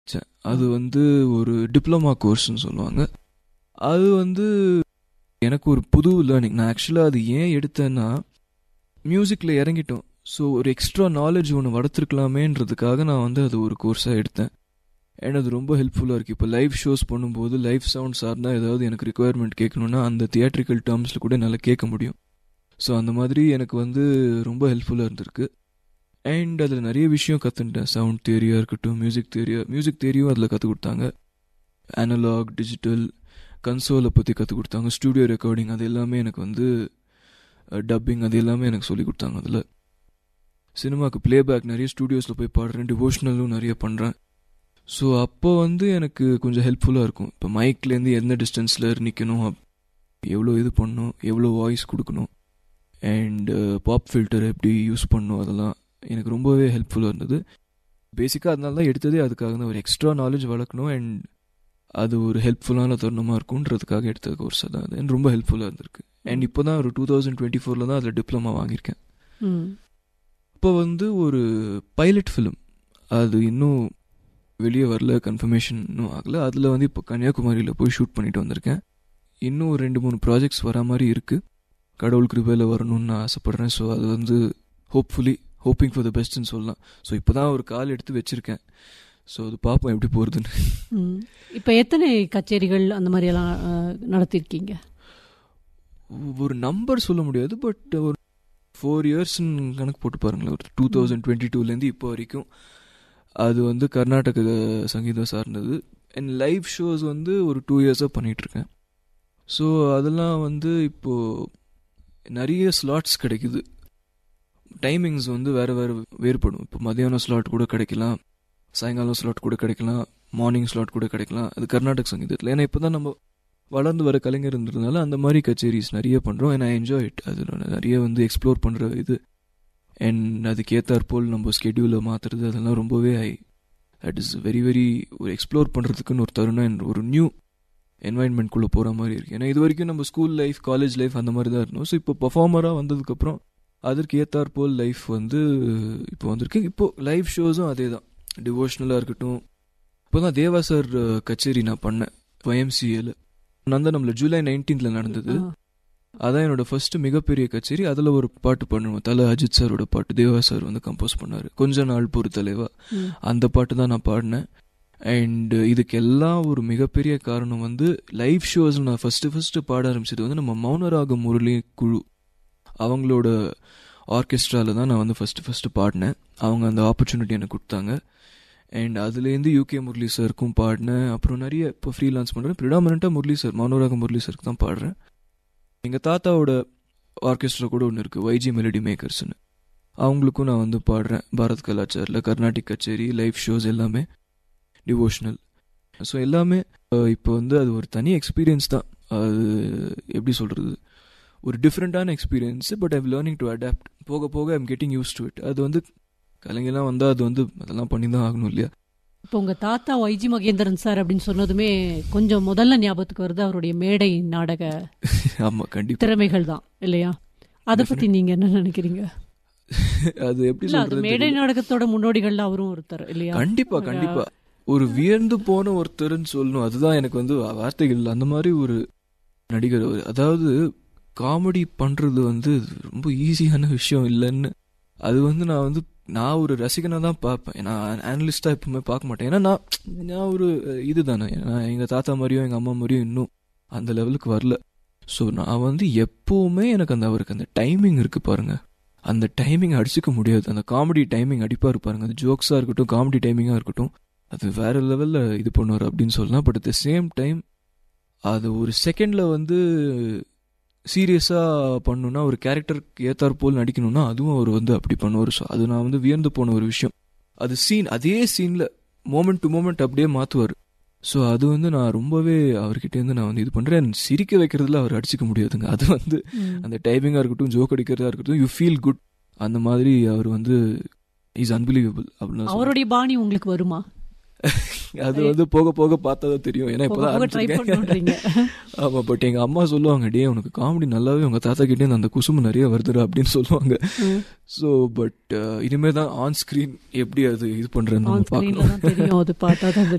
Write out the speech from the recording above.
படிச்சேன். அது வந்து ஒரு டிப்ளமா கோர்ஸ்னு சொல்லுவாங்க. அது வந்து எனக்கு ஒரு புது லேர்னிங். நான் ஆக்சுவலா அது ஏன் எடுத்தேன்னா, மியூசிக்ல இறங்கிட்டோம். ஸோ ஒரு எக்ஸ்ட்ரா நாலேஜ் ஒன்று வளர்த்துருக்கலாமேன்றதுக்காக நான் வந்து அது ஒரு கோர்ஸாக எடுத்தேன். அண்ட் அது ரொம்ப ஹெல்ப்ஃபுல்லாக இருக்குது. இப்போ லைவ் ஷோஸ் பண்ணும்போது லைவ் சவுண்ட் சார்ந்தா ஏதாவது எனக்கு ரிக்குவயர்மெண்ட் கேட்கணுன்னா அந்த தியேட்ரிக்கல் டேர்ம்ஸில் கூட என்னால் கேட்க முடியும். ஸோ அந்த மாதிரி எனக்கு வந்து ரொம்ப ஹெல்ப்ஃபுல்லாக இருந்திருக்கு. அண்ட் அதில் நிறைய விஷயம் கற்றுன்ட்டேன். சவுண்ட் தியரியாக இருக்கட்டும், மியூசிக் தியரியா மியூசிக் தியரியும் அதில் கற்றுக் கொடுத்தாங்க. அனலாக், டிஜிட்டல், கன்சோலை பற்றி கற்றுக் கொடுத்தாங்க. ஸ்டூடியோ ரெக்கார்டிங் அது எல்லாமே எனக்கு வந்து டப்பிங் அது எல்லாமே எனக்கு சொல்லி கொடுத்தாங்க அதில். சினிமாவுக்கு ப்ளேபேக் நிறைய ஸ்டூடியோஸில் போய் பாடுறேன். டிவோஷனலும் நிறைய பண்ணுறேன். ஸோ அப்போ வந்து எனக்கு கொஞ்சம் ஹெல்ப்ஃபுல்லாக இருக்கும். இப்போ மைக்லேருந்து எந்த டிஸ்டன்ஸில் நிற்கணும் எவ்வளோ இது பண்ணணும் எவ்வளோ வாய்ஸ் கொடுக்கணும் அண்டு பாப் ஃபில்டர் எப்படி யூஸ் பண்ணணும் அதெல்லாம் எனக்கு ரொம்பவே ஹெல்ப்ஃபுல்லாக இருந்தது. பேசிக்காக அதனால தான் எடுத்ததே அதுக்காக தான் ஒரு எக்ஸ்ட்ரா நாலேஜ் வளர்க்கணும் அண்ட் அது ஒரு ஹெல்ப்ஃபுல்லான தருணமாக இருக்குன்றதுக்காக எடுத்த கோர்ஸ் தான் அது ரொம்ப ஹெல்ப்ஃபுல்லாக இருந்திருக்கு. அண்ட் இப்போ தான் ஒரு டூ தௌசண்ட் டுவெண்ட்டி ஃபோரில் தான் அதில் டிப்ளமா வாங்கியிருக்கேன். இப்போ வந்து ஒரு பைலட் ஃபிலிம் அது இன்னும் வெளியே வரல கன்ஃபர்மேஷன் இன்னும் ஆகலை அதில் வந்து இப்போ கன்னியாகுமரியில் போய் ஷூட் பண்ணிட்டு வந்திருக்கேன். இன்னும் ரெண்டு மூணு ப்ராஜெக்ட்ஸ் வர மாதிரி இருக்குது. கடவுள் கிருபையில் வரணும்னு நான் ஆசைப்பட்றேன். ஸோ அது வந்து ஹோப்ஃபுல்லி ஹோப்பிங் ஃபார் த பெஸ்ட்னு சொல்லலாம். ஸோ இப்போ தான் ஒரு கால் எடுத்து வச்சுருக்கேன். ஸோ அது பார்ப்போம் எப்படி போகிறதுன்னு. இப்போ எத்தனை கச்சேரிகள் அந்த மாதிரியெல்லாம் நடத்திருக்கீங்க ஒரு நம்பர் சொல்ல முடியாது பட் ஒரு ஃபோர் இயர்ஸ்ன்னு கணக்கு போட்டு பாருங்களேன் ஒரு டூ தௌசண்ட் டுவெண்ட்டி டூலேருந்து இப்போ வரைக்கும் அது வந்து கர்நாடக சங்கீதம் சார்ந்தது அண்ட் லைவ் ஷோஸ் வந்து ஒரு டூ இயர்ஸாக பண்ணிகிட்ருக்கேன் ஸோ அதெல்லாம் வந்து இப்போது நிறைய ஸ்லாட்ஸ் கிடைக்குது டைமிங்ஸ் வந்து வேறு வேறு வேறுபடும் இப்போ மதியானம் ஸ்லாட் கூட கிடைக்கலாம் சாயங்காலம் ஸ்லாட் கூட கிடைக்கலாம் மார்னிங் ஸ்லாட் கூட கிடைக்கலாம் அது கர்நாடக சங்கீதத்தில் ஏன்னா இப்போ தான் நம்ம வளர்ந்து வர கலைஞர்ன்றதுனால அந்த மாதிரி கச்சேரிஸ் நிறைய பண்ணுறோம் அண்ட் ஐ என்ஜாய் இட் அது நிறைய வந்து எக்ஸ்ப்ளோர் பண்ணுற இது அண்ட் அதுக்கு ஏற்றாற்போல் நம்ம ஸ்கெடியூலை மாற்றுறது அதெல்லாம் ரொம்பவே I that is very very ஒரு எக்ஸ்ப்ளோர் பண்ணுறதுக்குன்னு ஒரு தருணம் ஒரு நியூ என்வாயன்மெண்ட்குள்ளே போகிற மாதிரி இருக்குது ஏன்னா இது வரைக்கும் நம்ம ஸ்கூல் லைஃப் காலேஜ் லைஃப் அந்த மாதிரி தான் இருந்தோம் ஸோ இப்போ பர்ஃபார்மராக வந்ததுக்கப்புறம் அதற்கு ஏற்றாற்போல் லைஃப் வந்து இப்போ வந்திருக்கு இப்போது லைவ் ஷோஸும் அதே தான் டிவோஷனலாக இருக்கட்டும் இப்போ தான் தேவா சார் கச்சேரி நான் பண்ணேன் ஒய்எம்சிஏல நந்தனம்ல ஜூலை நைன்டீன்ல நடந்தது அதான் என்னோட ஃபர்ஸ்ட் மிகப்பெரிய கச்சேரி அதில் ஒரு பாட்டு பண்ணுவேன் தலை அஜித் சாரோட பாட்டு தேவா சார் வந்து கம்போஸ் பண்ணார் கொஞ்ச நாள் பொறு தலைவா அந்த பாட்டு தான் நான் பாடினேன் அண்ட் இதுக்கு எல்லாம் ஒரு மிகப்பெரிய காரணம் வந்து லைவ் ஷோஸ் நான் ஃபஸ்ட்டு ஃபஸ்ட்டு பாட ஆரம்பிச்சது வந்து நம்ம மௌனராக முரளி குழு அவங்களோட ஆர்கெஸ்ட்ராவில் தான் நான் வந்து ஃபஸ்ட்டு ஃபஸ்ட்டு பாடினேன் அவங்க அந்த ஆப்பர்ச்சுனிட்டி எனக்கு கொடுத்தாங்க அண்ட் அதுலேருந்து யூகே முரளி சாருக்கும் பாடினேன் அப்புறம் நிறைய இப்போ ஃப்ரீலான்ஸ் பண்ணுறேன் ப்ரிடாமினண்ட்டாக முரளி சார் மனோராக முரளி சாருக்கு தான் பாடுறேன் எங்கள் தாத்தாவோட ஆர்கெஸ்ட்ரா கூட ஒன்று இருக்குது வைஜி மெலடி மேக்கர்ஸ்னு அவங்களுக்கும் நான் வந்து பாடுறேன் பாரத் கலாச்சாரில் கர்நாடிக் கச்சேரி லைவ் ஷோஸ் எல்லாமே டிவோஷனல் ஸோ எல்லாமே இப்போ வந்து அது ஒரு தனி எக்ஸ்பீரியன்ஸ் தான் அது எப்படி சொல்கிறது ஒரு டிஃப்ரெண்ட்டான experience but I'm learning to adapt போக போக I'm getting used to it அது வந்து கலைஞர்லாம் வந்தால் அது வந்து அதெல்லாம் பண்ணி தான் ஆகணும் இல்லையா இப்போ உங்க தாத்தா வைஜி மகேந்திரன் சார் அப்படின்னு சொன்னதுமே கொஞ்சம் முதல்ல ஞாபகத்துக்கு வருது அவருடைய மேடை நாடக ஆமா கண்டிப்பா திறமைகள் தான் இல்லையா அதை பத்தி நீங்க என்ன நினைக்கிறீங்க அது எப்படி சொல்றது மேடை நாடகத்தோட முன்னோடிகள்ல அவரும் ஒருத்தர் இல்லையா கண்டிப்பா கண்டிப்பா ஒரு வியந்து போன ஒருத்தர்னு சொல்லணும் அதுதான் எனக்கு வந்து வார்த்தைகள் அந்த மாதிரி ஒரு நடிகர் அதாவது காமெடி பண்றது வந்து ரொம்ப ஈஸியான விஷயம் இல்லைன்னு அது வந்து நான் வந்து நான் ஒரு ரசிகனாக தான் பார்ப்பேன் நான் ஆனலிஸ்டாக எப்பவுமே பார்க்க மாட்டேன் ஏன்னா நான் நான் ஒரு இது தானே நான் எங்கள் தாத்தா மாதிரியும் எங்கள் அம்மா மாதிரியும் இன்னும் அந்த லெவலுக்கு வரல ஸோ நான் வந்து எப்போவுமே எனக்கு அந்த அவருக்கு அந்த டைமிங் இருக்குது பாருங்க அந்த டைமிங் அடிச்சுக்க முடியாது அந்த காமெடி டைமிங் அடிப்பாக இருப்பாருங்க அது ஜோக்ஸாக இருக்கட்டும் காமெடி டைமிங்காக இருக்கட்டும் அது வேற லெவலில் இது பண்ணுவார் அப்படின்னு சொல்லலாம் but at the same time அது ஒரு செகண்டில் வந்து சீரியஸாக பண்ணணும்னா ஒரு கேரக்டருக்கு ஏத்தார் போல் நடிக்கணும்னா அதுவும் அவர் வந்து அப்படி பண்ணுவார் ஸோ அது நான் வந்து வியந்து போன ஒரு விஷயம் அது சீன் அதே சீனில் மோமெண்ட் டு மோமெண்ட் அப்படியே மாற்றுவார் ஸோ அது வந்து நான் ரொம்பவே அவர்கிட்டேருந்து நான் வந்து இது பண்ணுறேன் சிரிக்க வைக்கிறதுல அவர் அடிச்சிக்க முடியாதுங்க அது வந்து அந்த டைமிங்காக இருக்கட்டும் ஜோக் அடிக்கிறதா இருக்கட்டும் யூ ஃபீல் குட் அந்த மாதிரி அவர் வந்து இஸ் அன்பிலீவபிள் அப்படின்னு அவருடைய பாணி உங்களுக்கு வருமா அது வந்து போக போக பார்த்தா தான் தெரியும் ஏன்னா இப்பதான் ஆமா பட் எங்க அம்மா சொல்லுவாங்க டே உனக்கு காமெடி நல்லாவே உங்க தாத்தா கிட்டே அந்த குசுமு நிறைய வருதுடா அப்படின்னு சொல்லுவாங்க ஸோ பட் இனிமே தான் ஆன் ஸ்கிரீன் எப்படி அது இது பண்றேன்னு தெரியும் அது பார்த்தா தான்